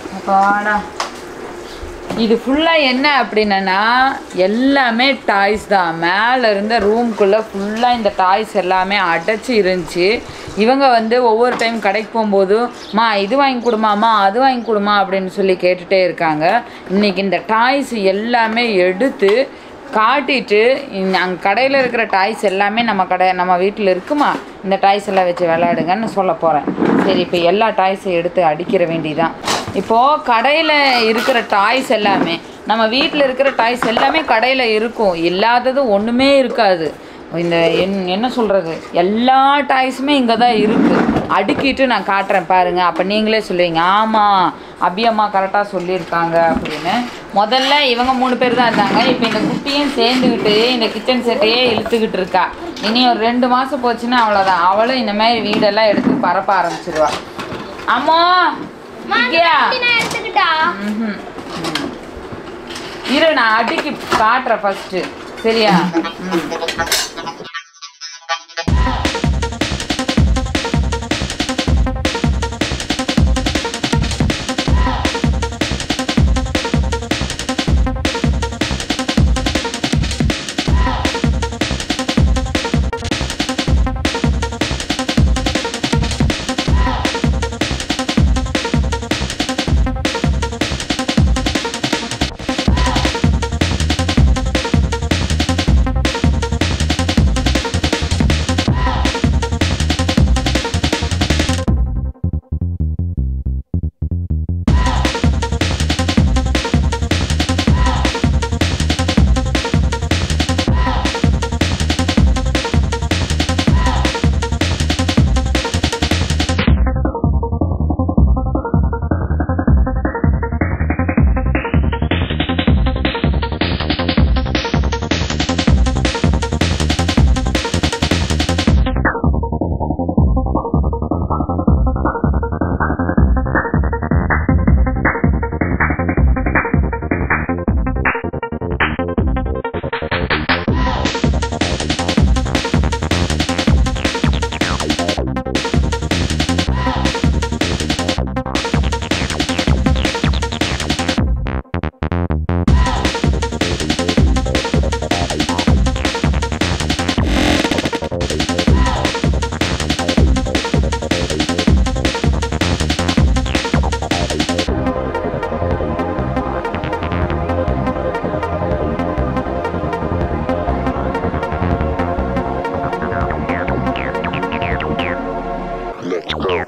அப்பாடா இது ஃபுல்லாக என்ன அப்படின்னா எல்லாமே டாய்ஸ் தான் மேலே இருந்த ரூம்குள்ளே ஃபுல்லாக இந்த டாய்ஸ் எல்லாமே அடைச்சி இருந்துச்சு இவங்க வந்து ஒவ்வொரு டைம் கடைக்கு போகும்போதும் மா இது வாங்கி கொடுமாம்மா அது வாங்கி கொடுமா அப்படின்னு சொல்லி கேட்டுகிட்டே இருக்காங்க இன்றைக்கி இந்த டாய்ஸ் எல்லாமே எடுத்து காட்டிட்டு அங்கே கடையில் இருக்கிற டாய்ஸ் எல்லாமே நம்ம கடை நம்ம வீட்டில் இருக்குமா இந்த டாய்ஸ் எல்லாம் வச்சு விளையாடுங்கன்னு சொல்ல போகிறேன் சரி இப்போ எல்லா டாய்ஸையும் எடுத்து அடிக்கிற வேண்டியதான் இப்போது கடையில் இருக்கிற டாய்ஸ் எல்லாமே நம்ம வீட்டில் இருக்கிற டாய்ஸ் எல்லாமே கடையில் இருக்கும் இல்லாதது ஒன்றுமே இருக்காது இந்த என் என்ன சொல்கிறது எல்லா டாய்ஸுமே இங்கே தான் இருக்குது அடுக்கிட்டு நான் காட்டுறேன் பாருங்கள் அப்போ நீங்களே சொல்லுவீங்க ஆமாம் அபியம்மா கரெக்டாக சொல்லியிருக்காங்க அப்படின்னு முதல்ல இவங்க மூணு பேர் தான் இருந்தாங்க இப்போ இந்த குட்டியும் சேர்ந்துக்கிட்டு இந்த கிச்சன் செட்டையே இழுத்துக்கிட்டு இருக்கா இனி ஒரு ரெண்டு மாதம் போச்சுன்னா அவ்வளோதான் அவளும் இந்த மாதிரி வீடெல்லாம் எடுத்து பரப்ப ஆரம்பிச்சிருவா அம்மா வித்யா நான் எடுத்துக்கிட்டா ம்ஹும். இரு நான் அடிக்கி காட்டுறேன் ஃபர்ஸ்ட் சரியா ம். Let's go.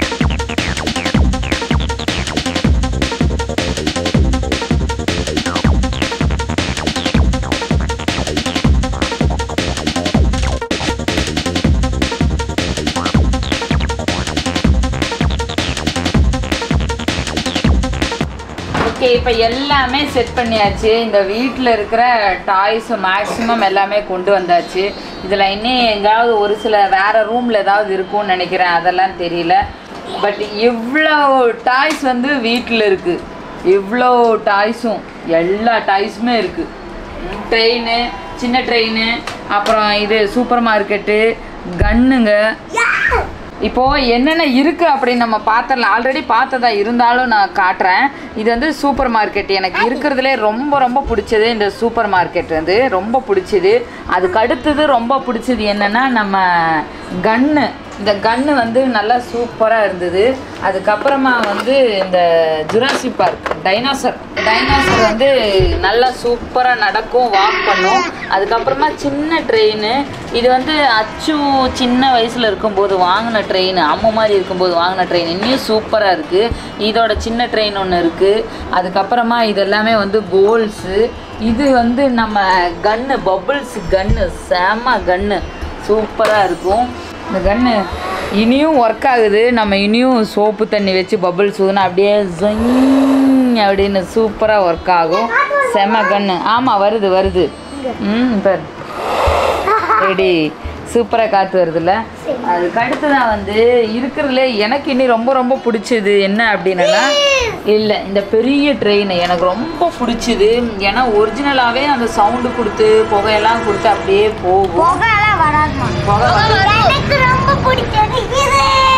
ஓகே இப்போ எல்லாமே செட் பண்ணியாச்சு இந்த வீட்டில் இருக்கிற டாய்ஸ் மேக்ஸிமம் எல்லாமே கொண்டு வந்தாச்சு இதில் இன்னும் எங்காவது ஒரு சில வேறு ரூமில் ஏதாவது இருக்கும்னு நினைக்கிறேன் அதெல்லாம் தெரியல பட் இவ்வளோ டாய்ஸ் வந்து வீட்டில் இருக்குது இவ்வளோ டாய்ஸும் எல்லா டாய்ஸுமே இருக்குது ட்ரெயின் சின்ன ட்ரெயின் அப்புறம் இது சூப்பர் மார்க்கெட்டு கன்னுங்க இப்போ என்னென்ன இருக்கு அப்படின்னு நம்ம பார்த்தல ஆல்ரெடி பார்த்ததா இருந்தாலும் நான் காட்டுறேன் இது வந்து சூப்பர் மார்க்கெட் எனக்கு இருக்கிறதுலே ரொம்ப ரொம்ப பிடிச்சது இந்த சூப்பர் மார்க்கெட் வந்து ரொம்ப பிடிச்சது அதுக்கு அடுத்தது ரொம்ப பிடிச்சது என்னன்னா நம்ம கன்னு இந்த கன்னு வந்து நல்லா சூப்பராக இருந்தது அதுக்கப்புறமா வந்து இந்த ஜுராசி பார்க் டைனோசர் டைனோசர் வந்து நல்லா சூப்பராக நடக்கும் வாக் பண்ணும் அதுக்கப்புறமா சின்ன ட்ரெயின் இது வந்து அச்சு சின்ன வயசில் இருக்கும்போது வாங்கின ட்ரெயின் அம்மா மாதிரி இருக்கும்போது வாங்கின ட்ரெயின் இன்னும் சூப்பராக இருக்குது இதோட சின்ன ட்ரெயின் ஒன்று இருக்குது அதுக்கப்புறமா இது எல்லாமே வந்து கோல்ஸு இது வந்து நம்ம கன்னு பபுள்ஸ் கன்னு செம கன்னு சூப்பராக இருக்கும் இந்த கன்னு இனியும் ஒர்க் ஆகுது நம்ம இனியும் சோப்பு தண்ணி வச்சு பபுள்ஸ் ஊதுனா அப்படியே ஜொய் அப்படின்னு சூப்பராக ஒர்க் ஆகும் செம கன்னு ஆமாம் வருது வருது ம் பாரு ரெடி சூப்பராக காற்று வருதுல்ல அதுக்கு அடுத்ததான் வந்து இருக்கிறதுல எனக்கு இன்னும் ரொம்ப ரொம்ப பிடிச்சது என்ன அப்படின்னா இல்லை இந்த பெரிய ட்ரெயின் எனக்கு ரொம்ப பிடிச்சது ஏன்னா ஒரிஜினலாகவே அந்த சவுண்டு கொடுத்து புகையெல்லாம் கொடுத்து அப்படியே போகும் புகைலாம் வராதுமா புகை வந்து எனக்கு ரொம்ப பிடிச்சது இது அதுக்கு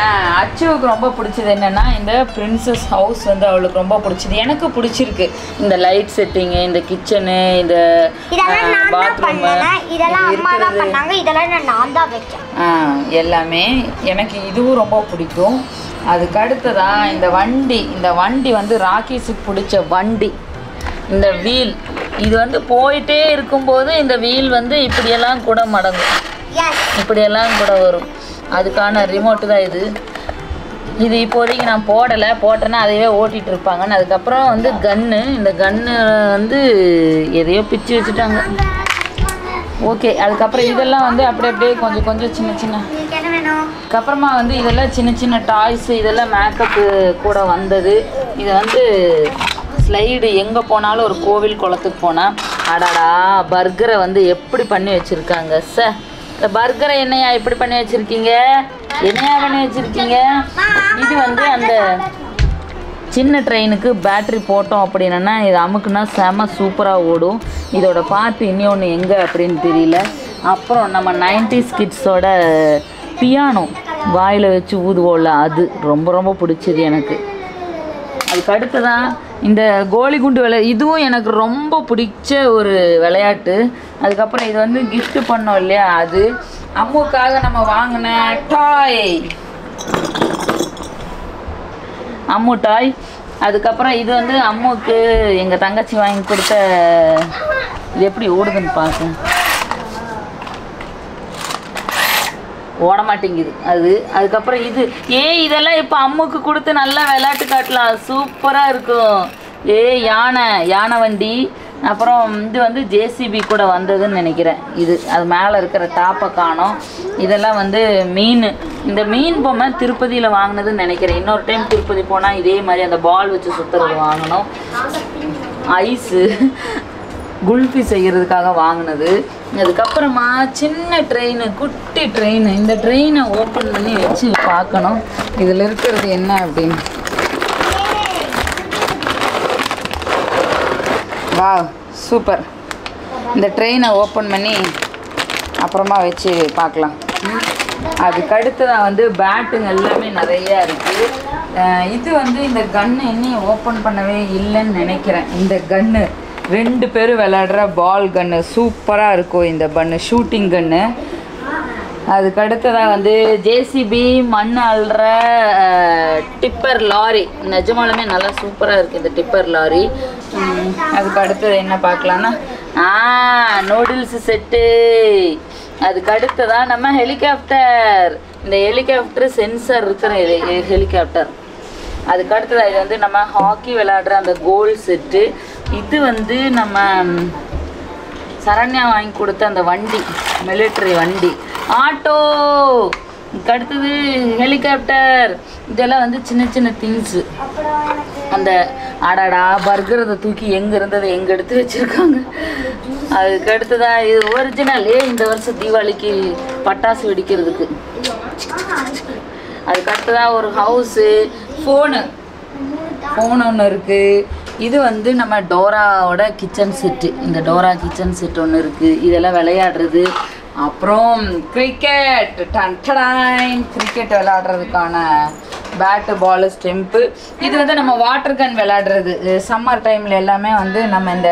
அச்சுவுக்கு ரொம்ப பிடிச்சது என்னன்னா இந்த பிரின்சஸ் ஹவுஸ் வந்து அவளுக்கு ரொம்ப பிடிச்சது எனக்கு பிடிச்சிருக்கு இந்த லைட் செட்டிங்கு இந்த கிச்சனு இந்த இதெல்லாம் நான் தான் பாத்ரூம் பண்ணேன் இதெல்லாம் அம்மா தான் பண்ணாங்க இதெல்லாம் நான் நான் தான் வச்சேன் எல்லாமே எனக்கு இதுவும் ரொம்ப பிடிக்கும் அதுக்கு அடுத்ததா இந்த வண்டி இந்த வண்டி வந்து ராக்கேஷுக்கு பிடிச்ச வண்டி இந்த வீல் இது வந்து போயிட்டே இருக்கும்போது இந்த வீல் வந்து இப்படியெல்லாம் கூட மடங்கும் எஸ் இப்படியெல்லாம் கூட வரும் அதுக்கான ரிமோட்டு தான் இது இது இப்போதைக்கு நான் போடலை போட்டேன்னா அதையே ஓட்டிகிட்டு இருப்பாங்கன்னு அதுக்கப்புறம் வந்து கன்னு இந்த கன்னு வந்து எதையோ பிச்சு வச்சுட்டாங்க ஓகே அதுக்கப்புறம் இதெல்லாம் வந்து அப்படி அப்படியே கொஞ்சம் கொஞ்சம் சின்ன சின்ன உங்களுக்கு என்ன வேணும் அதுக்கப்புறமா வந்து இதெல்லாம் சின்ன சின்ன டாய்ஸ் இதெல்லாம் மேக்கப்பு கூட வந்தது இது வந்து ஸ்லைடு எங்கே போனாலும் ஒரு கோவில் குளத்துக்கு போனால் அடாடா பர்கரை வந்து எப்படி பண்ணி வச்சுருக்காங்க ச இந்த பர்கரை என்னையா இப்படி பண்ணி வச்சுருக்கீங்க என்னையா பண்ணி வச்சுருக்கீங்க இது வந்து அந்த சின்ன ட்ரெயினுக்கு பேட்ரி போட்டோம் அப்படின்னா இது அமுக்குனா செம சூப்பராக ஓடும் இதோட பார்ட் இன்னொன்று எங்கே அப்படின்னு தெரியல அப்புறம் நம்ம நைன்டிஸ் கிட்ஸோட பியானோ வாயில் வச்சு ஊதுவோம்ல அது ரொம்ப ரொம்ப பிடிச்சது எனக்கு அதுக்கு அடுத்ததான் இந்த கோலி குண்டு விளை இதுவும் எனக்கு ரொம்ப பிடிச்ச ஒரு விளையாட்டு அதுக்கப்புறம் இது வந்து gift பண்ணோம் இல்லையா அது அம்முக்காக நம்ம வாங்கின டாய் அம்மு டாய் அதுக்கப்புறம் இது வந்து அம்முக்கு எங்கள் தங்கச்சி வாங்கி கொடுத்த இது எப்படி ஓடுதுன்னு பார்க்க ஓட மாட்டேங்குது அது அதுக்கப்புறம் இது ஏ இதெல்லாம் இப்போ அம்முக்கு கொடுத்து நல்லா விளையாட்டு காட்டலாம் சூப்பராக இருக்கும் ஏ யானை யானை வண்டி அப்புறம் இது வந்து ஜேசிபி கூட வந்ததுன்னு நினைக்கிறேன் இது அது மேலே இருக்கிற டாப்பை காணோம் இதெல்லாம் வந்து மீன் இந்த மீன் பொம்மை திருப்பதியில் வாங்கினதுன்னு நினைக்கிறேன் இன்னொரு டைம் திருப்பதி போனால் இதே மாதிரி அந்த பால் வச்சு சுற்றுறது வாங்கினோம் ஐஸு குல்ஃபி செய்கிறதுக்காக வாங்கினது அதுக்கப்புறமா சின்ன ட்ரெயின் குட்டி ட்ரெயின் இந்த ட்ரெயினை ஓப்பன் பண்ணி வச்சு பார்க்கணும் இதில் இருக்கிறது என்ன அப்படின்னு வா சூப்பர் இந்த ட்ரெயினை ஓப்பன் பண்ணி அப்புறமா வச்சு பார்க்கலாம் ம். அதுக்கு அடுத்ததான் வந்து பேட்டுங்க எல்லாமே நிறையா இருக்குது இது வந்து இந்த கன்னு இன்னும் ஓப்பன் பண்ணவே இல்லைன்னு நினைக்கிறேன் இந்த கன்னு ரெண்டு பேரும் விளையாடுற பால் கன்னு சூப்பராக இருக்கும் இந்த பன்னு ஷூட்டிங் கன்னு அதுக்கு அடுத்ததாக வந்து ஜேசிபி மண் அள்ளுற டிப்பர் லாரி நிஜமாலுமே நல்லா சூப்பராக இருக்குது இந்த டிப்பர் லாரி உம், அதுக்கு அடுத்தது என்ன பார்க்கலான்னா ஆ நூடுல்ஸ் செட்டு அதுக்கு அடுத்ததாக நம்ம ஹெலிகாப்டர் இந்த ஹெலிகாப்டர் சென்சர் இருக்கிற இது ஹெலிகாப்டர் அதுக்கு அடுத்ததாக இது வந்து நம்ம ஹாக்கி விளையாடுற அந்த கோல் செட்டு இது வந்து நம்ம சரண்யா வாங்கி கொடுத்த அந்த வண்டி மிலிட்ரி வண்டி ஆட்டோ இதுக்கு அடுத்தது ஹெலிகாப்டர் இதெல்லாம் வந்து சின்ன சின்ன திங்ஸு அந்த அடடா பர்கர் அதை தூக்கி எங்கே இருந்ததை எங்கே எடுத்து வச்சுருக்காங்க அதுக்கு அடுத்ததா இது ஒரிஜினல் ஏ இந்த வருஷம் தீபாவளிக்கு பட்டாசு வெடிக்கிறதுக்கு அதுக்கு அடுத்ததாக ஒரு ஹவுஸு ஃபோனு ஃபோன் ஒன்று இருக்குது இது வந்து நம்ம டோராவோட கிச்சன் செட்டு இந்த டோரா கிச்சன் செட் ஒன்று இருக்குது இதெல்லாம் விளையாடுறது அப்புறம் கிரிக்கெட் டன்டடாயின் கிரிக்கெட் விளையாடுறதுக்கான பேட்டு பாலு ஸ்டெம்ப்பு இது வந்து நம்ம வாட்டர் கன் விளையாடுறது சம்மர் டைமில் எல்லாமே வந்து நம்ம இந்த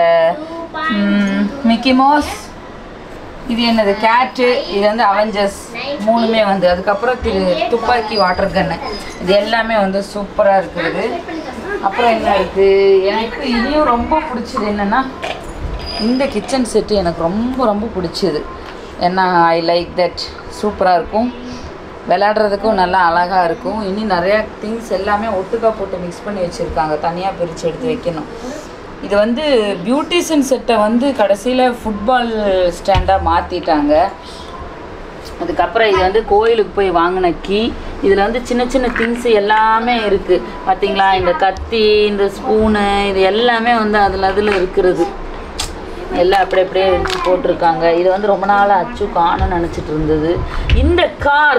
மிக்கி மோஸ் இது என்னது கேட்டு இது வந்து அவெஞ்சர்ஸ் மூணுமே வந்து அதுக்கப்புறம் திரு துப்பாக்கி வாட்டர் கன்னு இது எல்லாமே வந்து சூப்பராக இருக்குது அப்புறம் என்ன இருக்குது எனக்கு இதையும் ரொம்ப பிடிச்சது என்னென்னா இந்த கிச்சன் செட்டு எனக்கு ரொம்ப ரொம்ப பிடிச்சது ஏன்னா ஐ லைக் தட் சூப்பராக இருக்கும் விளையாடுறதுக்கும் நல்லா அழகாக இருக்கும் இனி நிறையா திங்ஸ் எல்லாமே ஒட்டுக்கா போட்டு மிக்ஸ் பண்ணி வச்சுருக்காங்க தனியாக பிரித்து எடுத்து வைக்கணும் இது வந்து பியூட்டிஷியன் செட்டை வந்து கடைசியில் ஃபுட்பால் ஸ்டாண்டாக மாற்றிட்டாங்க அதுக்கப்புறம் இது வந்து கோயிலுக்கு போய் வாங்கின கீ இதில் வந்து சின்ன சின்ன திங்ஸ் எல்லாமே இருக்குது பார்த்தீங்களா இந்த கத்தி இந்த ஸ்பூனு இது எல்லாமே வந்து அதில் அதில் இருக்கிறது எல்லாம் அப்படி அப்படியே எடுத்து போட்டிருக்காங்க இது வந்து ரொம்ப நாள் அச்சு காணும்னு நினச்சிட்டு இருந்தது இந்த கார்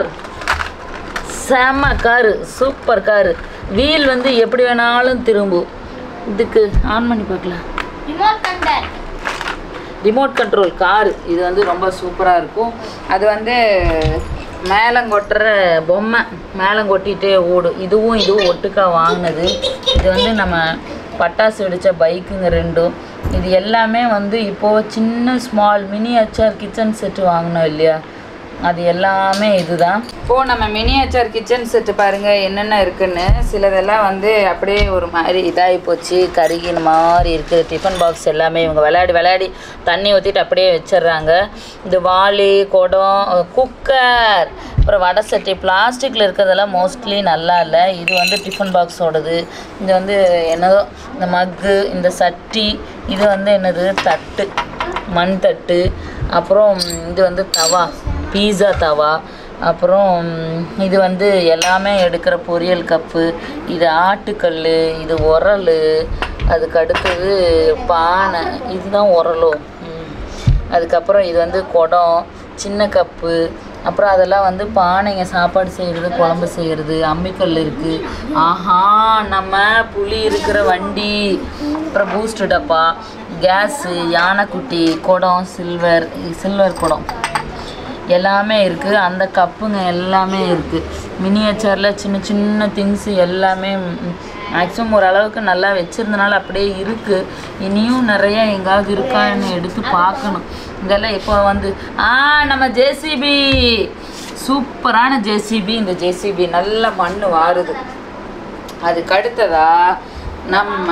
செம காரு சூப்பர் காரு வீல் வந்து எப்படி வேணாலும் திரும்பும் இதுக்கு ஆன் பண்ணி பார்க்கலாம் remote control remote control car இது வந்து ரொம்ப சூப்பராக இருக்கும் அது வந்து மேலம் கொட்டுற பொம்மை மேலம் கொட்டிகிட்டே ஓடும் இதுவும் இதுவும் ஒட்டுக்கா வாங்கினது இது வந்து நம்ம பட்டாசு வெடித்த பைக்குங்க ரெண்டும் இது எல்லாமே வந்து இப்போது சின்ன ஸ்மால் மினியேச்சர் கிச்சன் செட்டு வாங்கினோம் இல்லையா அது எல்லாமே இதுதான் இப்போ நம்ம மினியேச்சர் கிச்சன் செட்டு பாருங்க என்னென்ன இருக்குன்னு சிலதெல்லாம் வந்து அப்படியே ஒரு மாதிரி இதாகி போச்சு கருகின மாதிரி இருக்குது டிஃபன் பாக்ஸ் எல்லாமே இவங்க விளையாடி விளையாடி தண்ணி ஊற்றிட்டு அப்படியே வச்சிடுறாங்க இது வாளி குடம் குக்கர் அப்புறம் வடை சட்டி பிளாஸ்டிக்கில் இருக்கிறதெல்லாம் மோஸ்ட்லி நல்லா இல்லை இது வந்து டிஃபன் பாக்ஸோடது இது வந்து என்னதோ இந்த மக்கு இந்த சட்டி இது வந்து என்னது தட்டு மண் தட்டு அப்புறம் இது வந்து தவா பீஸா தவா அப்புறம் இது வந்து எல்லாமே எடுக்கிற பொரியல் கப்பு இது ஆட்டுக்கல் இது உரல் அதுக்கு அடுத்தது பானை இதுதான் உரலோ ம். அதுக்கப்புறம் இது வந்து குடம் சின்ன கப்பு அப்புறம் அதெல்லாம் வந்து பானைங்க சாப்பாடு செய்கிறது குழம்பு செய்கிறது அம்மிக்கல் இருக்குது ஆஹா நம்ம புளி இருக்கிற வண்டி அப்புறம் பூஸ்ட் டப்பா கேஸு யானைக்குட்டி குடம் சில்வர் சில்வர் குடம் எல்லாமே இருக்குது அந்த கப்புங்க எல்லாமே இருக்குது மினியேச்சரில் சின்ன சின்ன திங்ஸு எல்லாமே மேக்ஸிமம் ஓரளவுக்கு நல்லா வச்சுருந்தனால அப்படியே இருக்குது இனியும் நிறைய எங்காவது இருக்கான்னு எடுத்து பார்க்கணும் இதெல்லாம் இப்போ வந்து ஆ நம்ம ஜேசிபி சூப்பரான ஜேசிபி இந்த ஜேசிபி நல்ல மண் வாருது அதுக்கு அடுத்ததா நம்ம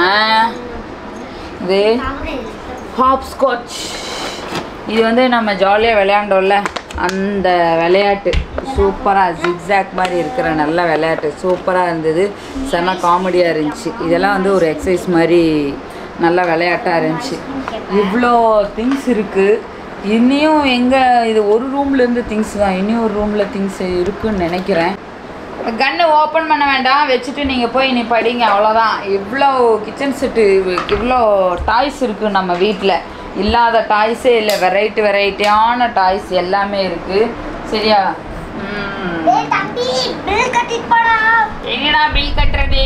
இது ஹாப்ஸ்காட்ச் இது வந்து நம்ம ஜாலியாக விளையாண்டோம்ல அந்த விளையாட்டு சூப்பராக ஜிக்ஸாக் மாதிரி இருக்கிற நல்ல விளையாட்டு சூப்பராக இருந்தது செம காமெடியாக இருந்துச்சு இதெல்லாம் வந்து ஒரு எக்ஸசைஸ் மாதிரி நல்ல விளையாட்டாக இருந்துச்சு இவ்வளோ திங்ஸ் இருக்குது இனியும் எங்கே இது ஒரு ரூம்லேருந்து திங்ஸ் தான் இனியும் ஒரு ரூமில் திங்ஸ் இருக்குன்னு நினைக்கிறேன் கன்னு ஓப்பன் பண்ண வேண்டாம் வச்சுட்டு நீங்கள் போய் நீ படிங்க அவ்வளோதான் இவ்வளோ கிச்சன் செட்டு இவ்வளோ டாய்ஸ் இருக்குது நம்ம வீட்டில் இல்லாத டாய்ஸே இல்லை வெரைட்டி வெரைட்டியான டாய்ஸ் எல்லாமே இருக்குது சரியா ம். டேய் தம்பி பில் கட்டிட்டு போடா எங்கடா பில் கட்டுறது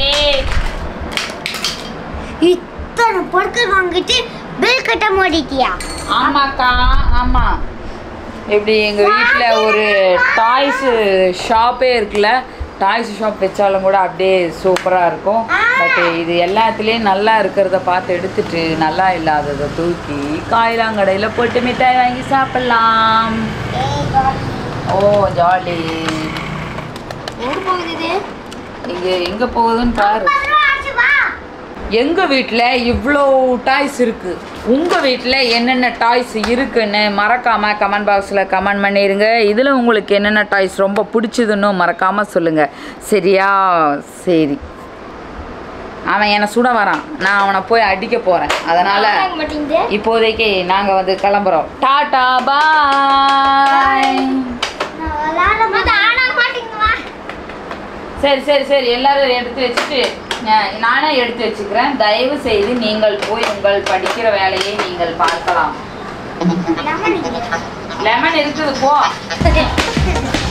இத்தனை பொருட்கள் வாங்கிட்டு பில் கட்ட மாட்டிட்டியா ஆமாக்கா ஆமாம் இப்படி எங்கள் வீட்டில் ஒரு டாய்ஸு ஷாப்பே இருக்குல்ல டாய்ஸ் ஷாப் வச்சாலும் கூட அப்படியே சூப்பராக இருக்கும் பட் இது எல்லாத்துலேயும் நல்லா இருக்கிறத பார்த்து எடுத்துட்டு நல்லா இல்லாததை தூக்கி காயிலாங்கடையில் போட்டு மிட்டாய் வாங்கி சாப்பிட்லாம் ஓ ஜாலி எங்க போகுது இது இங்கே எங்கே போகுதுன்னு பாரு ஆச்சு வா எங்கள் வீட்டில் இவ்வளோ டாய்ஸ் இருக்குது உங்கள் வீட்டில் என்னென்ன டாய்ஸ் இருக்குன்னு மறக்காமல் கமெண்ட் பாக்ஸில் கமெண்ட் பண்ணிடுங்க இதில் உங்களுக்கு என்னென்ன டாய்ஸ் ரொம்ப பிடிச்சதுன்னு மறக்காமல் சொல்லுங்கள் சரியா சரி அவன் என்னை சுட வரான் நான் அவனை போய் அடிக்க போகிறேன் அதனால் வாங்க மாட்டேங்குது இப்போதைக்கு நாங்கள் வந்து கிளம்புறோம் டாடா பாய் நான் விளையாட மாட்டேன் ஆனா மாட்டேங்குது வா சரி சரி சரி எல்லாரும் எடுத்து வச்சுட்டு அஹ், நானே எடுத்து வச்சுக்கிறேன் தயவு செய்து நீங்கள் போய் உங்கள் படிக்கிற வேலையை நீங்கள் பார்க்கலாம் லெமன் லெமன் இருக்குது போ